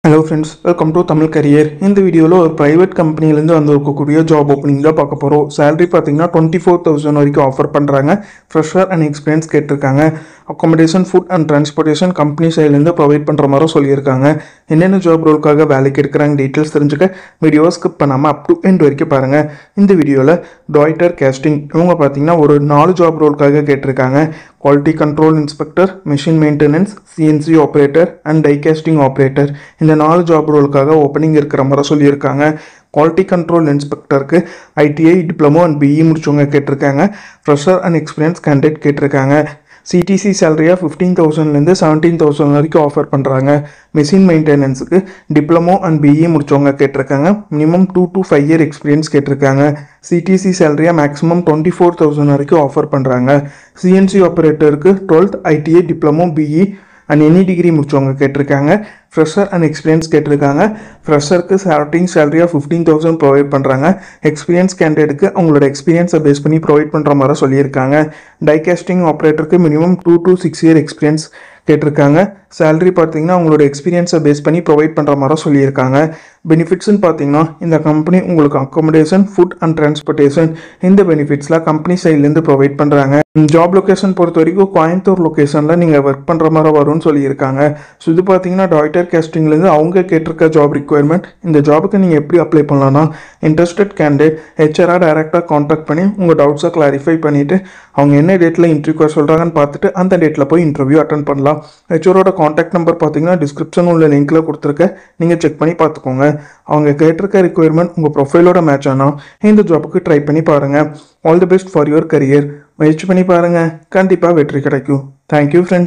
hello friends welcome to Tamil career இந்த வீடியோவில் ஒரு ப்ரைவேட் கம்பெனிலேருந்து வந்து இருக்கக்கூடிய ஜாப் ஓப்பனிங் தான் பார்க்க போகிறோம் சேலரி பார்த்தீங்கன்னா டுவெண்ட்டி ஃபோர் தௌசண்ட் வரைக்கும் ஆஃபர் பண்ணுறாங்க ஃப்ரெஷர் அண்ட் எக்ஸ்பீரியன்ஸ் கேட்டிருக்காங்க accommodation food and transportation company சைட்லேருந்து ப்ரொவைட் பண்ணுற மாதிரி சொல்லியிருக்காங்க என்னென்ன ஜாப் ரோலுக்காக வேலைக்கு எடுக்கிறாங்க டீட்டெயில்ஸ் தெரிஞ்சுக்க வீடியோவை ஸ்கிப் பண்ணாமல் அப் டு எண்ட் வரைக்கும் பாருங்கள் இந்த வீடியோவில் டாய்டர் கேஸ்டிங் இவங்க பார்த்தீங்கன்னா ஒரு நாலு ஜாப் ரோலுக்காக கேட்டிருக்காங்க quality control inspector machine maintenance CNC operator and die casting operator இந்த நாலு ஜாப் ரோலுக்காக ஓப்பனிங் இருக்கிற மாதிரி சொல்லியிருக்காங்க குவாலிட்டி கண்ட்ரோல் இன்ஸ்பெக்டருக்கு ஐடிஐ டிப்ளமோ அண்ட் பிஇ முடிச்சவங்க கேட்டிருக்காங்க ஃப்ரெஷர் அண்ட் எக்ஸ்பீரியன்ஸ் கேண்டிடேட் கேட்டிருக்காங்க சிடிசி சேலரியாக ஃபிஃப்டீன் தௌசண்ட்லேருந்து செவன்டீன் தௌசண்ட் வரைக்கும் ஆஃபர் பண்ணுறாங்க மெஷின் மெயின்டெனன்ஸுக்கு டிப்ளமோ அண்ட் பிஇ முடிச்சவங்க கேட்டிருக்காங்க minimum two to five year experience கேட்டிருக்காங்க சிடிசி சேலரியாக மேக்ஸிமம் டுவெண்ட்டி ஃபோர் தௌசண்ட் வரைக்கும் ஆஃபர் பண்ணுறாங்க CNC ஆப்ரேட்டருக்கு twelfth ITI diploma BE and any degree முடிச்சவங்க கேட்டிருக்காங்க ஃப்ரெஷர் அண்ட் எக்ஸ்பீரியன்ஸ் கேட்டிருக்காங்க ஃப்ரெஷருக்கு ஸ்டார்டிங் சேலரியாக ஃபிஃப்டீன் தௌசண்ட் ப்ரொவைட் பண்ணுறாங்க எக்ஸ்பீரியன்ஸ் கேண்டிடேட்டுக்கு அவங்களோட எக்ஸ்பீரியன்ஸை பேஸ் பண்ணி ப்ரொவைட் பண்ணுற மாதிரி சொல்லியிருக்காங்க டைகாஸ்டிங் ஆப்ரேட்டருக்கு minimum two to six year experience கேட்டிருக்காங்க சேலரி பார்த்தீங்கன்னா அவங்களோட எக்ஸ்பீரியன்ஸை பேஸ் பண்ணி ப்ரொவைட் பண்ணுற மாதிரி சொல்லியிருக்காங்க பெனிஃபிட்ஸ்னு பார்த்தீங்கன்னா இந்த கம்பெனி உங்களுக்கு அக்காமடேஷன் ஃபுட் அண்ட் டிரான்ஸ்போர்ட்டேஷன் இந்த பெனிஃபிட்ஸ்லாம் கம்பெனி சைட்லேருந்து ப்ரொவைட் பண்ணுறாங்க ஜாப் லொகேஷன் பொறுத்த வரைக்கும் கோயம்புத்தூர் லொகேஷனில் நீங்கள் ஒர்க் பண்ணுற மாதிரி வரும்னு சொல்லியிருக்காங்க ஸோ இது பார்த்தீங்கன்னா டாய்டர் கேஸ்டிங்லேருந்து அவங்க கேட்டிருக்க ஜாப் ரிக்குவயர்மெண்ட் இந்த ஜாபுக்கு நீங்கள் எப்படி அப்ளை பண்ணலாம்னா இன்ட்ரெஸ்டட் கேண்டிடேட் ஹெச்ஆராக டைரெக்டாக காண்டாக்ட் பண்ணி உங்கள் டவுட்ஸை கிளாரிஃபை பண்ணிவிட்டு அவங்க என்ன டேட்டில் இன்டர்வியூ சொல்கிறாங்கன்னு பார்த்துட்டு அந்த டேட்டில் போய் இன்டர்வியூ அட்டன் பண்ணலாம் ஹெச்ஓரோட காண்டாக்ட் நம்பர் பார்த்தீங்கன்னா டிஸ்கிரிப்ஷன் உள்ள லிங்க்கில் கொடுத்துருக்கேன் நீங்கள் செக் பண்ணி பார்த்துக்கோங்க அவங்க கேட்டிருக்க ரிக்குவயர்மெண்ட் உங்கள் ப்ரொஃபைலோட மேட்ச் ஆனால் இந்த ஜாபுக்கு ட்ரை பண்ணி பாருங்கள் all the best for your career முயற்சி பண்ணி பாருங்கள் கண்டிப்பாக வெற்றி கிடைக்கும் தேங்க்யூ ஃப்ரெண்ட்ஸ்